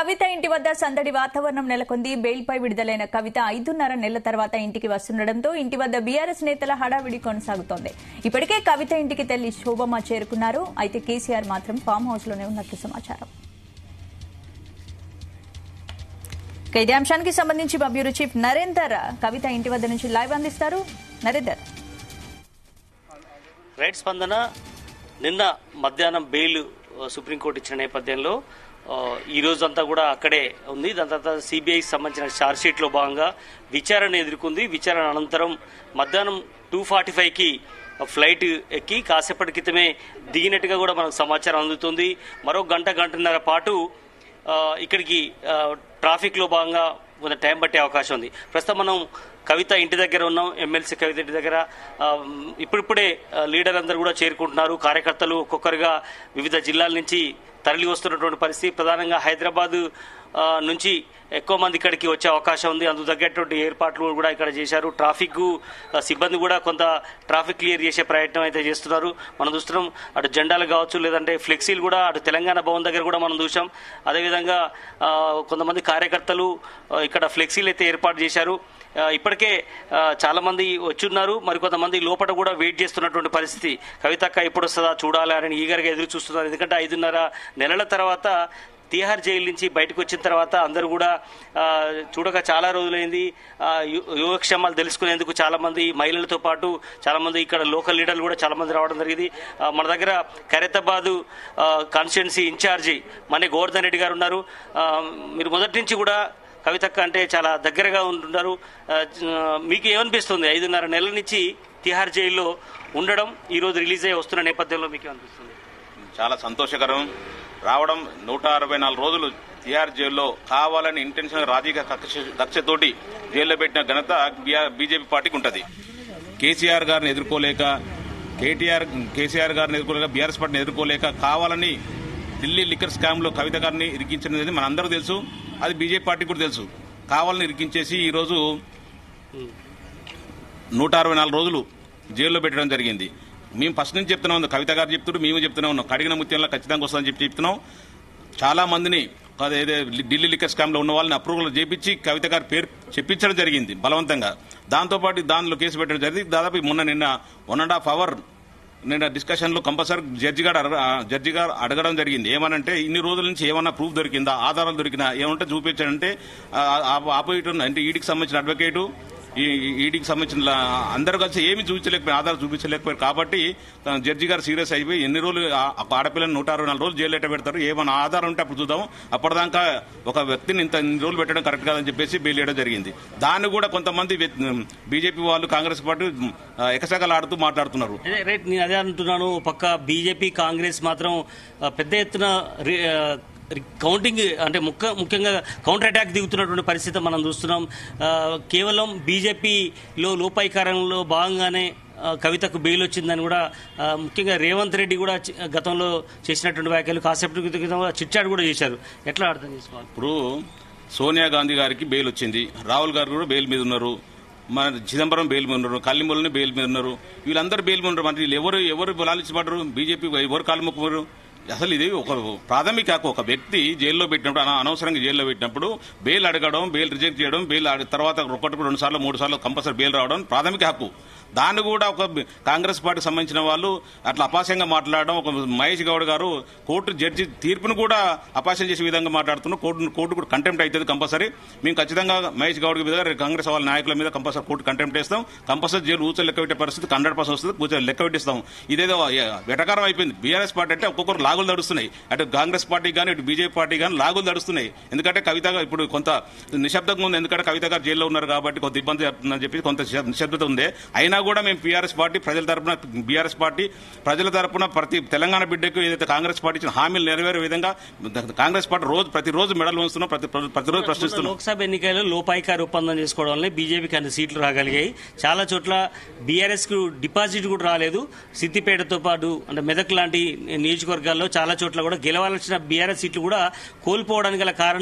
కవిత ఇంటి వద్ద సందడి వాతావరణం నెలకొంది బెయిల్పై విడుదలైన కవిత ఐదున్నర నెలల తర్వాత ఇంటికి వస్తుండటంతో ఇంటి వద్ద బీఆర్ఎస్ నేతల హడావిడి కొనసాగుతోంది ఇప్పటికే కవిత ఇంటికి తల్లి శోభమ్మ చేరుకున్నారు అయితే కేసీఆర్ మాత్రం ఫామ్ హౌస్ లోనే ఉన్నట్లు సమాచారం ఇక ఇదే అంశానికి సంబంధించి మా బ్యూరో చీఫ్ నరేందర్ కవిత ఇంటి వద్ద నుంచి లైవ్ అందిస్తారు నరేందర్ రైట్ స్పందన నిన్న మధ్యాహ్నం బెయిల్ ఆ, సుప్రీంకోర్టు ఇచ్చిన నేపథ్యంలో ఆ, ఈ రోజంతా కూడా అక్కడే ఉంది దాని తర్వాత సిబిఐకి సంబంధించిన ఛార్జ్ షీట్లో భాగంగా విచారణ ఎదుర్కొంది విచారణ అనంతరం మధ్యాహ్నం టూ ఫార్టీ ఫైవ్కి ఫ్లైట్ ఎక్కి కాసేపటి క్రితమే దిగినట్టుగా కూడా మనకు సమాచారం అందుతుంది మరో గంట గంటన్నర పాటు ఆ, ఇక్కడికి ఆ, ట్రాఫిక్లో భాగంగా కొంత టైం పట్టే అవకాశం ఉంది ప్రస్తుతం మనం కవిత ఇంటి దగ్గర ఉన్నాం ఎమ్మెల్సీ కవిత ఇంటి దగ్గర ఆ, ఇప్పుడిప్పుడే ఆ, లీడర్ అందరూ కూడా చేరుకుంటున్నారు కార్యకర్తలు ఒక్కొక్కరుగా వివిధ జిల్లాల నుంచి తరలి వస్తున్నటువంటి పరిస్థితి ప్రధానంగా హైదరాబాద్ ఆ, నుంచి ఎక్కువ మంది ఇక్కడికి వచ్చే అవకాశం ఉంది అందుకు తగ్గటువంటి ఏర్పాట్లు కూడా ఇక్కడ చేశారు ట్రాఫిక్ ఆ, సిబ్బంది కూడా కొంత ట్రాఫిక్ క్లియర్ చేసే ప్రయత్నం అయితే చేస్తున్నారు మనం చూస్తున్నాం అటు జెండాలు కావచ్చు లేదంటే ఫ్లెక్సీలు కూడా అటు తెలంగాణ భవన్ దగ్గర కూడా మనం చూసాం అదేవిధంగా ఆ, కొంతమంది కార్యకర్తలు ఆ, ఇక్కడ ఫ్లెక్సీలు అయితే ఏర్పాటు చేశారు ఆ, ఇప్పటికే ఆ, చాలా మంది వచ్చున్నారు మరి కొంతమంది లోపల కూడా వెయిట్ చేస్తున్నటువంటి పరిస్థితి కవితక్క ఎప్పుడు వస్తుందా చూడాలి అని ఈగర్గా ఎదురు చూస్తున్నారు ఎందుకంటే ఐదున్నర నెలల తర్వాత తీహార్ జైలు నుంచి బయటకు వచ్చిన తర్వాత అందరూ కూడా ఆ, చూడక చాలా రోజులైంది ఆ, యో- యోగక్షేమాలు తెలుసుకునేందుకు చాలా మంది మహిళలతో పాటు చాలా మంది ఇక్కడ లోకల్ లీడర్లు కూడా చాలా మంది రావడం జరిగింది ఆ, మన దగ్గర ఖైరతాబాద్ కాన్స్టిట్యున్సీ ఇన్ఛార్జి మన గోవర్ధన్ రెడ్డి గారు ఉన్నారు ఆ, మీరు మొదటి నుంచి కూడా కవితక్క అంటే చాలా దగ్గరగా ఉంటున్నారు ఆ, జ- మీకు ఏమనిపిస్తుంది ఐదున్నర నెలల నుంచి తిహార్ జైల్లో ఉండడం ఈ రోజు రిలీజ్ అయ్యి వస్తున్న నేపథ్యంలో మీకు ఏమనిపిస్తుంది చాలా సంతోషకరం రావడం నూట అరవై నాలుగు రోజులు తిహార్ జైల్లో కావాలని ఇంటెన్షన్ రాజకీయ కక్ష కక్షతోటి జైల్లో పెట్టిన ఘనత బీజేపీ పార్టీకి ఉంటుంది కేసీఆర్ గారిని ఎదుర్కోలేక కేటీఆర్ కేసీఆర్ గారిని ఎదుర్కోలేక బీఆర్ఎస్ పార్టీని ఎదుర్కోలేక కావాలని ఢిల్లీ లిక్కర్ స్కామ్ లో కవిత గారిని ఇరికించినది మనందరూ తెలుసు అది బీజేపీ పార్టీకి కూడా తెలుసు కావాలని ఇరికించేసి ఈ రోజు నూట అరవై నాలుగు రోజులు జైల్లో పెట్టడం జరిగింది మేము ఫస్ట్ నుంచి చెప్తున్నాం ఉన్నాం కవిత గారు చెప్తున్నారు మేము చెప్తూనే ఉన్నాం కడిగిన ముత్యంలో ఖచ్చితంగా వస్తుందని చెప్పి చెప్తున్నాం చాలా మందిని అదే అదే ఢిల్లీ లిక్కర్ స్కామ్ లో ఉన్న వాళ్ళని అప్రూవల్ చేపించి కవిత గారి పేరు చెప్పించడం జరిగింది బలవంతంగా దాంతోపాటు దానిలో కేసు పెట్టడం జరిగింది దాదాపు మొన్న నిన్న వన్ అండ్ హాఫ్ అవర్ నిన్న డిస్కషన్ లో కంపల్సరీ జడ్జి గారు అడగ- ఆ, జడ్జి గారు అడగడం జరిగింది ఏమనంటే ఇన్ని రోజుల నుంచి ఏమన్నా ప్రూఫ్ దొరికిందా ఆధారాలు దొరికినా ఏమంటే చూపించాడంటే ఆపోజిట్ అంటే ఈడికి సంబంధించిన అడ్వకేటు ఈ ఈడీకి సంబంధించిన లా- అందరూ కలిసి ఏమి చూపించలేకపోయారు ఆధారం చూపించలేకపోయారు కాబట్టి తన జడ్జి గారు సీరియస్ అయిపోయి ఎన్ని రోజులు ఆ- ఆ ఆడపిల్లని నూట అరవై నాలుగు రోజులు జైలు ఎట్ట పెడతారు ఏమైనా ఆధారం ఉంటే అప్పుడు చూద్దాం అప్పటిదాకా ఒక వ్యక్తిని ఇంత ఇన్ని రోజులు పెట్టడం కరెక్ట్ కాదని చెప్పేసి బెయిల్ చేయడం జరిగింది దాన్ని కూడా కొంతమంది బీజేపీ వాళ్ళు కాంగ్రెస్ పార్టీ ఆ, ఎకసగలు ఆడుతూ మాట్లాడుతున్నారు అదే రైట్ నేను అదే అంటున్నాను పక్క బీజేపీ కాంగ్రెస్ మాత్రం ఆ, పెద్ద ఎత్తున రి- ఆ, రి- కౌంటింగ్ అంటే ముఖ్య ముఖ్యంగా కౌంటర్ అటాక్ దిగుతున్నటువంటి పరిస్థితి మనం చూస్తున్నాం ఆ, కేవలం బీజేపీలో లోపాయికారంలో భాగంగానే ఆ, కవితకు బెయిల్ వచ్చిందని కూడా ఆ, ముఖ్యంగా రేవంత్ రెడ్డి కూడా చి- గతంలో చేసినటువంటి వ్యాఖ్యలు కాసేపటి క్రితం చిట్చాడు కూడా చేశారు ఎట్లా అర్థం చేసుకోవాలి ఇప్పుడు సోనియా గాంధీ గారికి బెయిల్ వచ్చింది రాహుల్ గారు కూడా బెయిల్ మీద ఉన్నారు మన చిదంబరం బెయిల్ మీద ఉన్నారు కల్లిమూలని బెయిల్ మీద ఉన్నారు వీళ్ళందరూ బెయిల్ మీద ఉన్నారు మరి వీళ్ళు ఎవరు ఎవరు బలాలించబడరు బీజేపీ ఎవరు కాలు మొక్కుతారు అసలు ఇది ఒక ప్రాథమిక హక్కు ఒక వ్యక్తి జైల్లో పెట్టినప్పుడు అన- అనవసరంగా జైల్లో పెట్టినప్పుడు బెయిల్ అడగడం బెయిల్ రిజెక్ట్ చేయడం బెయిల్ అడ- తర్వాత ఒకటి రెండు సార్లు మూడు సార్లు కంపల్సరీ బెయిల్ రావడం ప్రాథమిక హక్కు దాన్ని కూడా ఒక కాంగ్రెస్ పార్టీకి సంబంధించిన వాళ్ళు అట్లా అపాస్యంగా మాట్లాడడం ఒక మహేష్ గౌడ్ గారు కోర్టు జడ్జి తీర్పును కూడా అపాస్యం చేసే విధంగా మాట్లాడుతున్నారు కోర్టు కోర్టు కూడా కంటెంప్ట్ అవుతుంది కంపల్సరీ మేము ఖచ్చితంగా మహేష్ గౌడ్ మీద కాంగ్రెస్ వాళ్ళ నాయకుల మీద కంపల్సరీ కోర్టు కంటెంప్ట్ చేస్తాం కంపల్సరీ జైలు కూర్చొని లెక్క పెట్టే పరిస్థితి హండ్రెడ్ పర్సెంట్ వస్తుంది కూర్చొని లెక్క పెట్టిస్తాం ఇదేదో వెటకారం అయిపోయింది బీఆర్ఎస్ పార్టీ అంటే ఒక్కొక్కరు లాగులు నడుస్తున్నాయి అటు కాంగ్రెస్ పార్టీ కానీ ఇటు బీజేపీ పార్టీ కానీ లాగులు నడుస్తున్నాయి ఎందుకంటే కవిత గారు ఇప్పుడు కొంత నిశ్శబ్దంగా ఉంది ఎందుకంటే కవిత గారు జైల్లో ఉన్నారు కాబట్టి కొంత ఇబ్బంది జరుగుతుందని చెప్పి కొంత నిశ్శబ్- నిశ్శబ్దత ఉంది అయినా కూడా మేము పీఆర్ఎస్ పార్టీ ప్రజల తరపున బీఆర్ఎస్ పార్టీ ప్రజల తరపున ప్రతి తెలంగాణ బిడ్డకు ఏదైతే కాంగ్రెస్ పార్టీ ఇచ్చిన హామీలు నెరవేరే విధంగా కాంగ్రెస్ పార్టీ రోజు ప్రతిరోజు మెడల్ వంచుతున్నాం ప్రతి ప్రతిరోజు ప్రశ్నిస్తున్నాం లోక్సభ ఎన్నికల్లో లోపాయికారి ఒప్పందం చేసుకోవడం వల్ల బీజేపీకి అన్ని సీట్లు రాగలిగాయి చాలా చోట్ల బీఆర్ఎస్ కు డిపాజిట్ కూడా రాలేదు సిద్దిపేటతో పాటు అంటే మెదక్ లాంటి నియోజకవర్గాల్లో చాలా చోట్ల కూడా గెలవాల్సిన బీఆర్ఎస్ సీట్లు కూడా కోల్పోవడానికి గల కారణం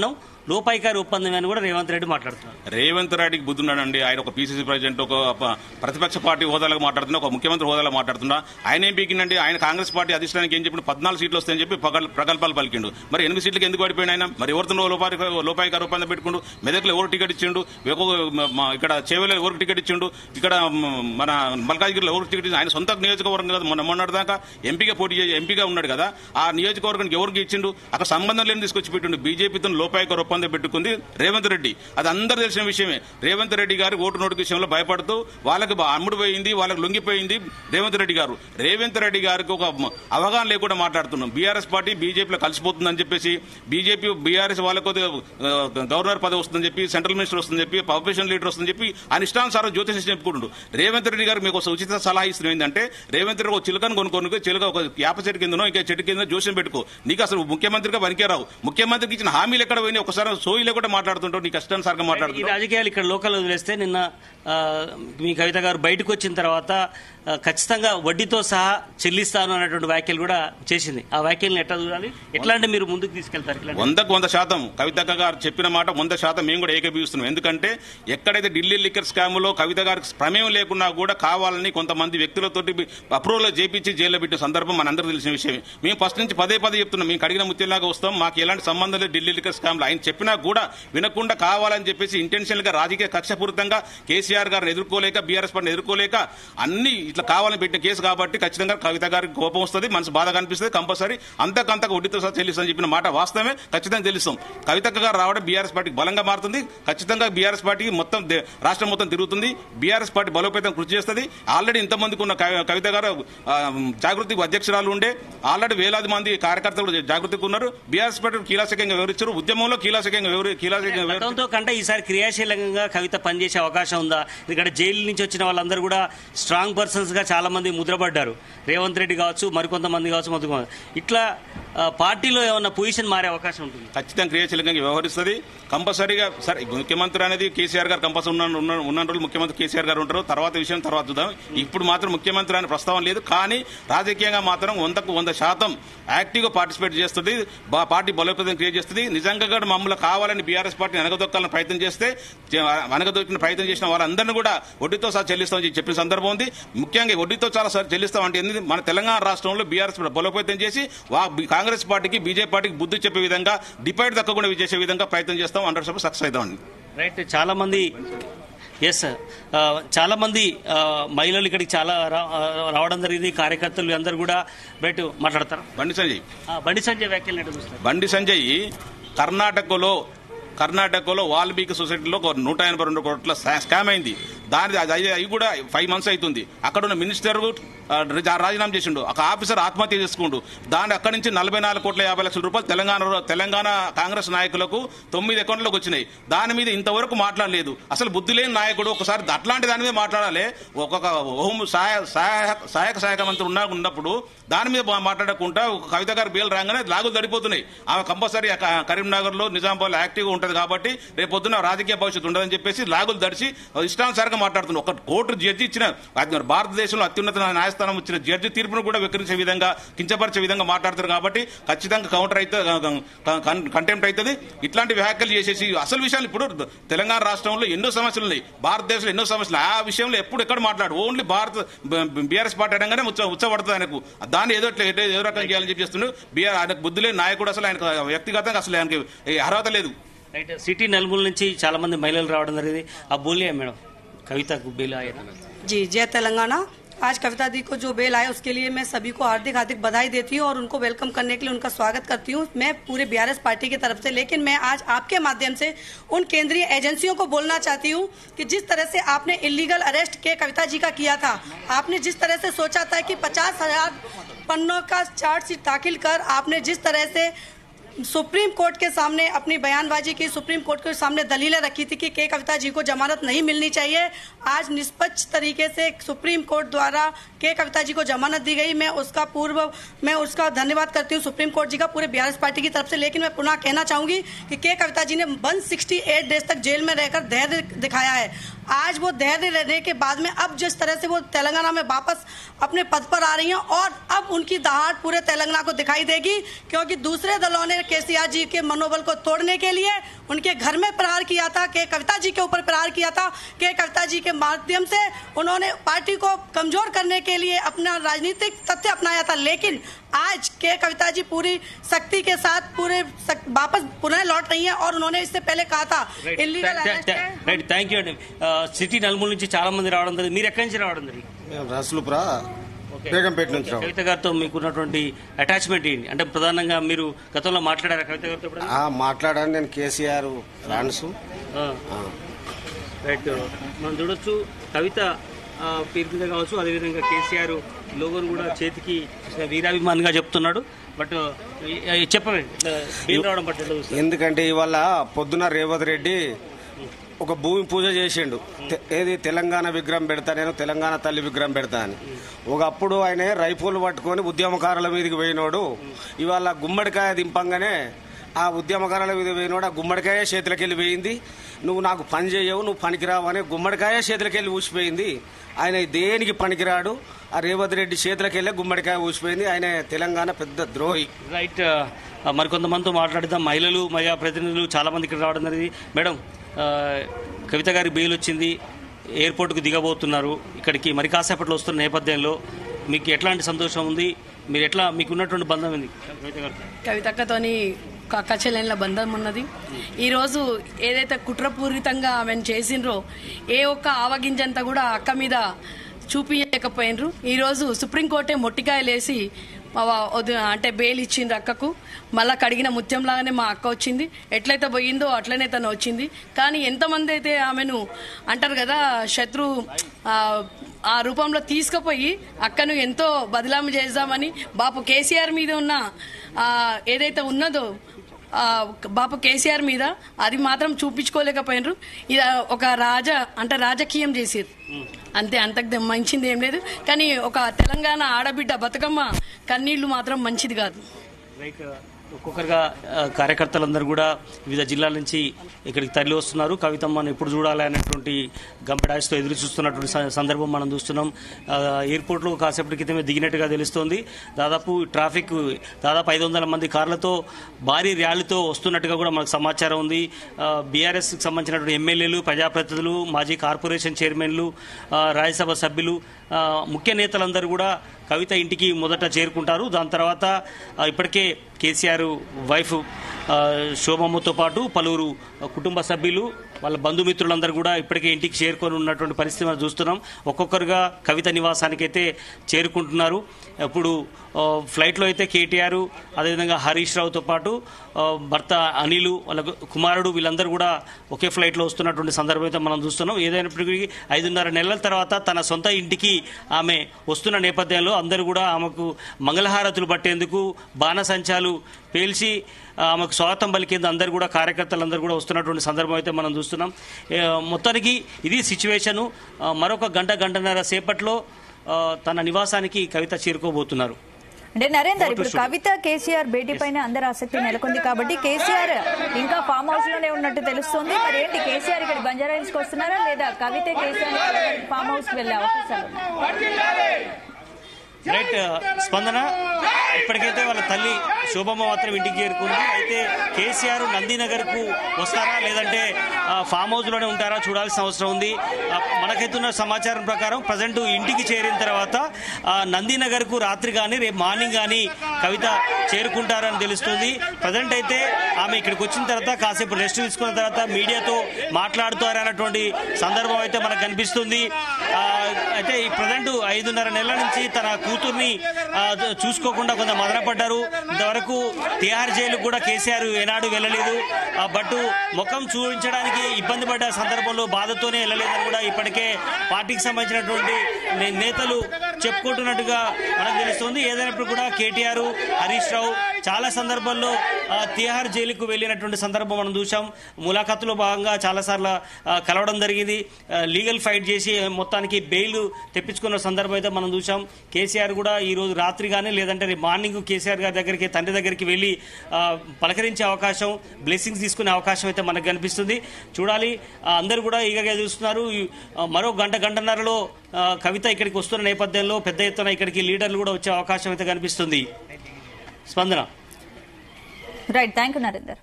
లోపాయికారి ఒప్పందం అని కూడా రేవంత్ రెడ్డి మాట్లాడుతున్నారు రేవంత్ రెడ్డికి బుద్ధున్నాడండి ఆయన ఒక పీసీసీ ప్రెసిడెంట్ ఒక ప- ప్రతిపక్ష పార్టీ హోదాలో మాట్లాడుతున్నా ఒక ముఖ్యమంత్రి హోదాలో మాట్లాడుతున్నా ఆయన ఏం పీకిందండి ఆయన కాంగ్రెస్ పార్టీ అధిష్టానికి ఏం చెప్పిన పద్నాలుగు సీట్లు వస్తాయని చెప్పి పగల్- ప్రగల్భాలు పలికిండు మరి ఎనిమిది సీట్లకు ఎందుకు పడిపోయిన ఆయన మరి ఎవరితో లోపాయి లోపాయికారి ఒప్పందం పెట్టుకుండు మెదక్లో ఎవరు టికెట్ ఇచ్చిండు ఎక్కువ మ- ఇక్కడ చేవలో ఎవరికి టికెట్ ఇచ్చిండు ఇక్కడ మ- మన మల్కాజ్గిరిలో ఎవరికి టికెట్ ఇచ్చిండు ఆయన సొంత నియోజకవర్గం కదా మొన్న మొన్నటి దాకా ఎంపీగా పోటీ చేసి ఎంపీగా ఉన్నాడు కదా ఆ నియోజకవర్గానికి ఎవరికి ఇచ్చిండు అక్కడ సంబంధం లేని తీసుకొచ్చి పెట్టిండు బీజేపీతో లోపాయికారి ఒప్పందం పెట్టుకుంది రేవంత్ రెడ్డి అది అందరూ తెలిసిన విషయమే రేవంత్ రెడ్డి గారు ఓటు నోటు విషయంలో భయపడుతూ వాళ్ళకి బా- అమ్ముడు పోయింది వాళ్ళకి లొంగిపోయింది రేవంత్ రెడ్డి గారు రేవంత్ రెడ్డి గారికి ఒక మ- అవగాహన లేకుండా మాట్లాడుతున్నాం బీఆర్ఎస్ పార్టీ బీజేపీలో కలిసిపోతుందని చెప్పేసి బీజేపీ బీఆర్ఎస్ వాళ్ళకు కొద్దిగా, ఆ, గవర్నర్ పదవి వస్తుందని చెప్పి సెంట్రల్ మినిస్టర్ వస్తుందని చెప్పి పబ్లిషన్ లీడర్ వస్తుందని చెప్పి ఆయన ఇష్టానుసారం జ్యోతిషం చెప్పుకుంటుండు రేవంత్ రెడ్డి గారు మీకు ఒక ఉచిత సలహా ఇస్తున్నాం ఏంటంటే రేవంత్ రెడ్డి ఒక చిలుకను కొనుక్కొని చిలుక ఒక యాప చెట్టు కిందనో ఇంకా చెట్టు కింద జోస్యం పెట్టుకో నీకు అసలు ముఖ్యమంత్రిగా పనికేరావు ముఖ్యమంత్రికి ఇచ్చిన హామీలు ఎక్కడ పోయినాయి ఒకసారి సోయి లేకుండా మాట్లాడుతుంటావు నీకు ఇష్టానుసారంగా ఈ మాట్లాడుతుంటావు రాజకీయాలు ఇక్కడ లోకల్ వదిలేస్తే నిన్న ఆ, మీ కవిత గారు బయటకు వచ్చిన తర్వాత ఆ, ఖచ్చితంగా వడ్డీతో సహా చెల్లిస్తాను అనేటువంటి వ్యాఖ్యలు కూడా చేసింది ఆ వ్యాఖ్యలను ఎట్లా చూడాలి ఎట్లా అంటే మీరు ముందుకు తీసుకెళ్తారు ఇట్లా వందకు వంద శాతం కవితక్క గారు చెప్పిన మాట వంద శాతం మేము కూడా ఏకీభవిస్తున్నాం ఎందుకంటే ఎక్కడైతే ఢిల్లీ లిక్కర్ స్కామ్ లో కవిత గారికి ప్రమేయం లేకున్నా కూడా కావాలని కొంతమంది వ్యక్తులతోటి అప్రూవల్ చేపించి జైల్లో పెట్టిన సందర్భం మనందరూ తెలిసిన విషయం మేము ఫస్ట్ నుంచి పదే పదే చెప్తున్నాం మేము కడిగిన ముత్యంలాగా వస్తాం మాకు ఎలాంటి సంబంధం లేదు ఢిల్లీ లిక్కర్ స్కామ్ లో ఆయన చెప్పినా కూడా వినకుండా కావాలని చెప్పేసి ఇంటెన్షనల్ గా రాజకీయ కక్షపూరితంగా కేసీఆర్ గారిని ఎదుర్కోలేక బీఆర్ఎస్ పార్టీని ఎదుర్కోలేక అన్ని ఇట్లా కావాలని పెట్టిన కేసు కాబట్టి ఖచ్చితంగా కవిత గారికి కోపం వస్తుంది మనసు బాధ కనిపిస్తుంది కంపల్సరీ అంతకంతకు వడ్డీతో సహా చెల్లిస్తామని చెప్పిన మాట వాస్తవమే ఖచ్చితంగా తెలుస్తాం కవితక్క గారు రావడం బీఆర్ఎస్ పార్టీకి బలంగా మారుతుంది ఖచ్చితంగా బీఆర్ఎస్ పార్టీకి మొత్తం దే- రాష్ట్రం మొత్తం తిరుగుతుంది బీఆర్ఎస్ పార్టీ బలోపేతం కృషి చేస్తుంది ఆల్రెడీ ఇంతమందికి ఉన్న కవి- కవిత గారు ఆ, జాగృతి అధ్యక్షురాలు ఉండే ఆల్రెడీ వేలాది మంది కార్యకర్తలు కూడా జాగృతికి ఉన్నారు బీఆర్ఎస్ పార్టీ కీలకంగా వివరించారు ఉద్యమంలో కీలకంగా వివరి కీలకంగా వివరి గతంతో కంటే ఈసారి క్రియాశీలకంగా కవిత పనిచేసే అవకాశం ఉందా ఇక్కడ జైలు నుంచి వచ్చిన వాళ్ళందరూ కూడా స్ట్రాంగ్ పర్సన్స్ గా చాలా మంది ముద్రపడ్డారు రేవంత్ రెడ్డి కావచ్చు మరికొంతమంది కావచ్చు మొత్తం ఇట్లా ఆ, పార్టీలో ఏమన్నా పొజిషన్ మారే అవకాశం ఉంటుంది ఖచ్చితంగా క్రియాశీలకంగా వ్యవహరిస్తుంది కంపల్సరీగా సరే ముఖ్యమంత్రి అనేది కేసీఆర్ గారు కంపల్సరీ ఉన్న ఉన్న ఉన్న రోజులు ముఖ్యమంత్రి కేసీఆర్ గారు ఉంటారు తర్వాత విషయం తర్వాత చూద్దాం ఇప్పుడు మాత్రం ముఖ్యమంత్రి అనే ప్రస్తావన లేదు కానీ రాజకీయంగా మాత్రం వందకు వంద శాతం యాక్టివ్గా పార్టిసిపేట్ చేస్తుంది బా- పార్టీ బలోపేతం క్రియేట్ చేస్తుంది నిజంగా కూడా మమ్మల్ని కావాలని బీఆర్ఎస్ పార్టీని అనగదొక్కాలని ప్రయత్నం చేస్తే చే- అనగదొక్కిన ప్రయత్నం చేసిన వాళ్ళందరినీ కూడా వడ్డీతో సహా చెల్లిస్తామని చెప్పిన సందర్భం ఉంది ముఖ్యంగా వడ్డీతో చాలా సార్ చెల్లిస్తామంటే ఎందుకు మన తెలంగాణ రాష్ట్రంలో బీఆర్ఎస్ బలోపేతం చేసి వా- బి- కాంగ్రెస్ పార్టీకి బీజేపీ పార్టీకి బుద్ధి చెప్పే విధంగా డిపైడ్ తగ్గకుండా చేసే విధంగా ప్రయత్నం చేస్తాం హండ్రెడ్ సక్సెస్ అవుతామండి రైట్ చాలా మంది ఎస్ చాలా మంది ఆ, మహిళలు ఇక్కడికి చాలా రా- ఆ, రావడం జరిగింది కార్యకర్తలు అందరూ కూడా రైట్ మాట్లాడతారు బండి సంజయ్ ఆ, బండి సంజయ్ వ్యాఖ్యలు ఎట్లా చూస్తారు బండి సంజయ్ కర్ణాటకలో కర్ణాటకలో వాల్మీకి సొసైటీలో ఒక నూట ఎనభై రెండు కోట్ల స్కా- స్కామ్ అయింది దాని అది అది- అవి కూడా ఫైవ్ మంత్స్ అవుతుంది అక్కడ ఉన్న మినిస్టర్ ఆ, రా- రాజీనామా చేసిండు ఒక ఆఫీసర్ ఆత్మహత్య చేసుకుండు దాని అక్కడి నుంచి నలభై నాలుగు కోట్ల యాభై లక్షల రూపాయలు తెలంగాణ తెలంగాణ కాంగ్రెస్ నాయకులకు తొమ్మిది అకౌంట్లోకి వచ్చినాయి దాని మీద ఇంతవరకు మాట్లాడలేదు అసలు బుద్ధి లేని నాయకుడు ఒకసారి అట్లాంటి దాని మీద మాట్లాడాలి ఒక్కొక్క హోం సహాయ సహాయ సహాయక సహాయక మంత్రి ఉన్నా ఉన్నప్పుడు దాని మీద మా- మాట్లాడకుండా ఒక కవిత గారు బేలు రాగానే లాగులు తడిపోతున్నాయి ఆమె కంపల్సరీ కరీంనగర్ లో నిజామాబాద్ యాక్టివ్ గా ఉంటది కాబట్టి రేపు పొద్దున రాజకీయ భవిష్యత్తు ఉండదని చెప్పేసి లాగులు దడిచి ఇష్టానుసారంగా మాట్లాడుతున్నారు ఒక కోర్టు జడ్జి ఇచ్చిన అది భారతదేశంలో అత్యున్నత న్యాయస్థానం ఇచ్చిన జడ్జి తీర్పును కూడా వికరించే విధంగా కించపరిచే విధంగా మాట్లాడుతారు కాబట్టి ఖచ్చితంగా కౌంటర్ అయితే కంటెంప్ట్ అవుతుంది ఇట్లాంటి వ్యాఖ్యలు చేసేసి అసలు విషయాలు ఇప్పుడు తెలంగాణ రాష్ట్రంలో ఎన్నో సమస్యలు ఉన్నాయి భారతదేశంలో ఎన్నో సమస్యలు ఆ విషయంలో ఎప్పుడు ఎక్కడ మాట్లాడు ఓన్లీ భారత బీఆర్ఎస్ పార్టీ అనగానే ఉత్సవ ఉత్సపడుతుంది ఆయనకు దాన్ని ఏదో ఇట్లా ఏదో- ఏదో రకంగా చేయాలని చెప్పి చేస్తున్నాడు బీఆర్ ఆయనకు బుద్ధి లేని నాయకుడు అసలు ఆయనకు వ్యక్తిగతంగా అసలు ఆయనకి ఏ అర్హత లేదు రైట్ సిటీ నలుమూల నుంచి చాలా మంది మహిళలు రావడం జరిగింది ఆ బోలియా మేడం కవితకు బెయిల్ ఆయన जी जय तेलंगाना आज कविता दी को जो बेल आया उसके लिए मैं सभी को हार्दिक हार्दिक बधाई देती हूँ और उनको वेलकम करने के लिए उनका स्वागत करती हूँ मैं पूरे बीआरएस पार्टी की तरफ से लेकिन मैं आज आपके माध्यम से उन केंद्रीय एजेंसियों को बोलना चाहती हूँ कि जिस तरह से आपने इलीगल अरेस्ट के कविता जी का किया था आपने जिस तरह से सोचा था कि पचास हजार पन्नों का चार्जशीट दाखिल कर आपने जिस तरह से सुप्रीम कोर्ट के सामने अपनी बयानबाजी की सुप्रीम कोर्ट के सामने दलीलें रखी थी कि के कविता जी को जमानत नहीं मिलनी चाहिए आज निष्पक्ष तरीके से सुप्रीम कोर्ट द्वारा के कविता जी को जमानत दी गई मैं उसका पूर्व मैं उसका धन्यवाद करती हूँ सुप्रीम कोर्ट जी का पूरे बिहार पार्टी की तरफ से लेकिन मैं पुनः कहना चाहूंगी कि के कविता जी ने 168 डेज तक जेल में रहकर धैर्य दिखाया है आज वो धैर्य रहने के बाद में अब जिस तरह से वो तेलंगाना में वापस अपने पद पर आ रही हैं और अब उनकी दहाड़ पूरे तेलंगाना को दिखाई देगी क्योंकि दूसरे दलों ने केसीआर जी के मनोबल को तोड़ने के लिए उनके घर में प्रहार किया था कि कविता जी के ऊपर प्रहार किया था कि कविता जी के माध्यम से उन्होंने पार्टी को कमजोर करने के लिए अपना राजनीतिक तथ्य अपनाया था लेकिन आज के कविता जी पूरी शक्ति के साथ पूरे सक- वापस पुनः लौट रही हैं और उन्होंने इससे पहले कहा था इलीगल अरेस्ट है రైట్ థ్యాంక్ యూ అండి ఆ, సిటీ నలుమూల నుంచి చాలా మంది రావడం జరిగింది మీరు ఎక్కడి నుంచి రావడం జరిగింది మేము రసలుపురా బేగంపేట నుంచి రావు కవిత గారితో మీకున్నటువంటి అటాచ్మెంట్ ఏంటి అంటే ప్రధానంగా మీరు గతంలో మాట్లాడారా కవిత గారితో ఎప్పుడైనా? ఆ, మాట్లాడాను నేను కేసీఆర్ ఫ్రాన్స్ ఆ. రైట్ మనం చూడొచ్చు కవిత ఆ, పేరు మీద కావచ్చు అదేవిధంగా కేసీఆర్ లోగోను కూడా చేతికి వీరాభిమానిగా చెప్తున్నాడు బట్ చెప్పండి ఇట్లా బెయిల్ రావడం బట్టి ఎట్లా చూస్తారు? ఎందుకంటే ఇవాళ పొద్దున రేవంత్ రెడ్డి ఒక భూమి పూజ చేసిండు తె- ఏది తెలంగాణ విగ్రహం పెడతా నేను తెలంగాణ తల్లి విగ్రహం పెడతా అని ఒకప్పుడు ఆయన రైఫుల్ పట్టుకొని ఉద్యమకారుల మీదకి పోయినోడు ఇవాళ గుమ్మడికాయ దింపంగానే ఆ ఉద్యమకారుల మీద పోయినోడు ఆ గుమ్మడికాయ చేతులకెళ్ళి పోయింది నువ్వు నాకు పని చేయవు నువ్వు పనికిరావు అని గుమ్మడికాయ చేతులకెళ్ళి ఊసిపోయింది ఆయన దేనికి పనికిరాడు ఆ రేవంత్ రెడ్డి చేతులకెళ్ళి గుమ్మడికాయ ఊసిపోయింది ఆయన తెలంగాణ పెద్ద ద్రోహి రైట్ ఆ, మరికొంతమందితో మాట్లాడిద్దాం మహిళలు మహిళా ప్రతినిధులు చాలా మంది ఇక్కడ రావడం జరిగింది మేడం ఆ, కవిత గారి బెయిల్ వచ్చింది ఎయిర్పోర్ట్కు దిగబోతున్నారు ఇక్కడికి మరి కాసేపట్లో వస్తున్న నేపథ్యంలో మీకు ఎట్లాంటి సంతోషం ఉంది మీరు ఎట్లా మీకు ఉన్నటువంటి బంధం ఉంది కవిత గారు కవితక్కతోని కచ్చలేని బంధం ఉన్నది ఈరోజు ఏదైతే కుట్రపూరితంగా ఆమెను చేసిండ్రో ఏ ఒక్క ఆవగింజంతా కూడా అక్క మీద చూపించలేకపోయినరు ఈరోజు సుప్రీంకోర్టే మొట్టికాయలేసి మా వా- వద్దు- అంటే బెయిల్ ఇచ్చిండ్రు అక్కకు మళ్ళా కడిగిన ముత్యంలాగానే మా అక్క వచ్చింది ఎట్లయితే పోయిందో అట్లనే తను వచ్చింది కానీ ఎంతమంది అయితే ఆమెను అంటారు కదా శత్రు ఆ, ఆ రూపంలో తీసుకుపోయి అక్కను ఎంతో బదలాము చేద్దామని బాపు కేసీఆర్ మీద ఉన్న ఆ, ఏదైతే ఉన్నదో ఆ, బాపు కేసీఆర్ మీద అది మాత్రం చూపించుకోలేకపోయినరు ఇది ఒక రాజ అంటే రాజకీయం చేసారు అంతే అంతకు మంచిది ఏం లేదు కానీ ఒక తెలంగాణ ఆడబిడ్డ బతుకమ్మ కన్నీళ్లు మాత్రం మంచిది కాదు రైట్ ఒక్కొక్కరుగా ఆ, కార్యకర్తలందరూ కూడా వివిధ జిల్లాల నుంచి ఇక్కడికి తరలి వస్తున్నారు కవితమ్మను ఎప్పుడు చూడాలి అనేటువంటి గంపెడాయిస్తో ఎదురు చూస్తున్నటువంటి స- సందర్భం మనం చూస్తున్నాం ఆ, ఎయిర్పోర్ట్లో కాసేపటి క్రితమే దిగినట్టుగా తెలుస్తోంది దాదాపు ట్రాఫిక్ దాదాపు ఐదు వందల మంది కార్లతో భారీ ర్యాలీతో వస్తున్నట్టుగా కూడా మనకు సమాచారం ఉంది బీఆర్ఎస్కి సంబంధించినటువంటి ఎమ్మెల్యేలు ప్రజాప్రతినిధులు మాజీ కార్పొరేషన్ చైర్మన్లు ఆ, రాజ్యసభ సభ్యులు ఆ, ముఖ్య నేతలందరూ కూడా కవిత ఇంటికి మొదట చేరుకుంటారు దాని తర్వాత ఆ, ఇప్పటికే కేసీఆర్ వైఫ్ ఆ, శోభమ్మతో పాటు పలువురు కుటుంబ సభ్యులు వాళ్ళ బంధుమిత్రులందరూ కూడా ఇప్పటికే ఇంటికి చేరుకొని ఉన్నటువంటి పరిస్థితి మనం చూస్తున్నాం ఒక్కొక్కరుగా కవిత నివాసానికి అయితే చేరుకుంటున్నారు ఇప్పుడు ఆ, ఫ్లైట్లో అయితే కేటీఆర్ అదేవిధంగా హరీష్ రావుతో పాటు ఆ, భర్త అనిల్ వాళ్ళ కుమారుడు వీళ్ళందరూ కూడా ఒకే ఫ్లైట్లో వస్తున్నటువంటి సందర్భం అయితే మనం చూస్తున్నాం ఏదైనప్పటికీ ఐదున్నర నెలల తర్వాత తన సొంత ఇంటికి ఆమె వస్తున్న నేపథ్యంలో అందరూ కూడా ఆమెకు మంగళహారతులు పట్టేందుకు బాణసంచాలు పేల్చి ఆ, ఆమెకు స్వాగతం పలికేందుకు అందరూ కూడా కార్యకర్తలందరూ కూడా వస్తున్నటువంటి సందర్భం అయితే మనం చూస్తున్నాం ఏ, మొత్తానికి ఇది సిచ్యువేషను ఆ, మరొక గంట గంటన్నర సేపట్లో ఆ, తన నివాసానికి కవిత చేరుకోబోతున్నారు అంటే నరేందర్ ఇప్పుడు కవిత కేసీఆర్ భేటీ పైన అందరి ఆసక్తి నెలకొంది కాబట్టి కేసీఆర్ ఇంకా ఫామ్ హౌస్ లోనే ఉన్నట్టు తెలుస్తోంది మరి ఏంటి కేసీఆర్ ఇక్కడ బంజారా హిల్స్ కి వస్తున్నారా లేదా కవిత కేసీఆర్ ఫామ్ హౌస్ కి వెళ్లే అవకాశాలు ఉన్నాయా? రైట్ స్పందన ఇప్పటికైతే వాళ్ళ తల్లి శోభమ్మ మాత్రం ఇంటికి చేరుకుంది అయితే కేసీఆర్ నందినగర్ కు వస్తారా లేదంటే ఆ, ఫామ్ హౌస్ లోనే ఉంటారా చూడాల్సిన అవసరం ఉంది ఆ, మనకైతున్న సమాచారం ప్రకారం ప్రజెంట్ ఇంటికి చేరిన తర్వాత ఆ, నందినగర్ కు రాత్రి కానీ రేపు మార్నింగ్ కానీ కవిత చేరుకుంటారని తెలుస్తుంది ప్రజెంట్ అయితే ఆమె ఇక్కడికి వచ్చిన తర్వాత కాసేపు రెస్ట్ తీసుకున్న తర్వాత మీడియాతో మాట్లాడుతారన్నటువంటి సందర్భం అయితే మనకు కనిపిస్తుంది ఆ, అయితే ఈ ప్రజెంట్ ఐదున్నర నెలల నుంచి తన కూతుర్ని ఆ, చూసుకోకుండా కొంత మదనపడ్డారు ఇంతవరకు తిహార్ జైలు కూడా కేసీఆర్ ఏనాడు వెళ్ళలేదు ఆ, బట్ ముఖం చూపించడానికి ఇబ్బంది పడ్డ సందర్భంలో బాధతోనే వెళ్ళలేదని కూడా ఇప్పటికే పార్టీకి సంబంధించినటువంటి నే- నేతలు చెప్పుకుంటున్నట్టుగా మనకు తెలుస్తుంది ఏదైనప్పుడు కూడా కేటీఆర్ హరీష్ రావు చాలా సందర్భాల్లో ఆ, తిహార్ జైలుకు వెళ్ళినటువంటి సందర్భం మనం చూసాం ములాఖాతులో భాగంగా చాలాసార్లు ఆ, కలవడం జరిగింది ఆ, లీగల్ ఫైట్ చేసి మొత్తానికి బెయిల్ తెప్పించుకున్న సందర్భం అయితే మనం చూసాం కేసీఆర్ కూడా ఈ రోజు రాత్రి కానీ లేదంటే రేపు మార్నింగ్ కేసీఆర్ గారి దగ్గరికి తండ్రి దగ్గరికి వెళ్ళి ఆ, పలకరించే అవకాశం బ్లెస్సింగ్స్ తీసుకునే అవకాశం అయితే మనకు కనిపిస్తుంది చూడాలి ఆ, అందరూ కూడా ఈగగా చూస్తున్నారు ఈ, ఆ, మరో గంట గంటన్నరలో ఆ, కవిత ఇక్కడికి వస్తున్న నేపథ్యంలో పెద్ద ఎత్తున ఇక్కడికి లీడర్లు కూడా వచ్చే అవకాశం అయితే కనిపిస్తుంది స్పందన right thank you Narender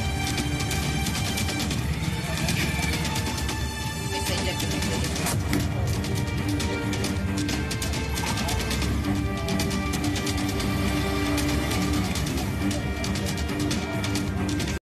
Messenger.